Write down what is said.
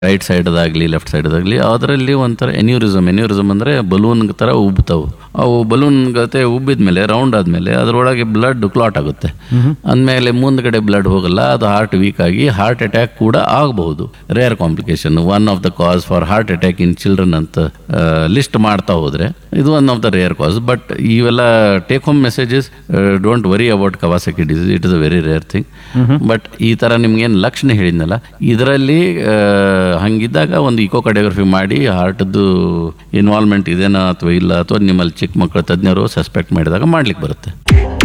right ಸೈಡ್ದಾಗಲಿ left ಸೈಡ್ದಾಗಲಿ ಅದರಲ್ಲಿ ಒಂಥರ aneurysm aneurysm ಅಂದರೆ ಬಲೂನ್ ಥರ ಉಬ್ತಾವು ಅವು ಬಲೂನ್ ಗತೆ ಉಬ್ಬಿದ ಮೇಲೆ ರೌಂಡ್ ಆದಮೇಲೆ ಅದರೊಳಗೆ ಬ್ಲಡ್ ಕ್ಲಾಟ್ ಆಗುತ್ತೆ ಅಂದಮೇಲೆ ಮುಂದ್ಗಡೆ ಬ್ಲಡ್ ಹೋಗಲ್ಲ ಅದು ಹಾರ್ಟ್ ವೀಕ್ ಆಗಿ ಹಾರ್ಟ್ ಅಟ್ಯಾಕ್ ಕೂಡ ಆಗಬಹುದು rare complication one of the cause for heart attack in children ಅಂತ ಲಿಸ್ಟ್ ಮಾಡ್ತಾ ಹೋದ್ರೆ ಇದು one of the rare cause but ಇವೆಲ್ಲ take home messages don't worry about Kawasaki disease it is a very rare thing but ಈ ಥರ ನಿಮ್ಗೇನು ಲಕ್ಷಣ ಹೇಳಿದ್ನಲ್ಲ ಇದರಲ್ಲಿ ಹಂಗಿದ್ದಾಗ ಒಂದು ಇಕೋ ಕಾರ್ಡಿಯೋಗ್ರಫಿ ಮಾಡಿ ಹಾರ್ಟ್ದು ಇನ್ವಾಲ್ವ್ಮೆಂಟ್ ಇದೆನಾ ಅಥವಾ ಇಲ್ಲ ಅಥವಾ ನಿಮ್ಮಲ್ಲಿ ಚಿಕ್ಕ ಮಕ್ಕಳ ತಜ್ಞರು ಸಸ್ಪೆಕ್ಟ್ ಮಾಡಿದಾಗ ಮಾಡ್ಲಿಕ್ಕೆ ಬರುತ್ತೆ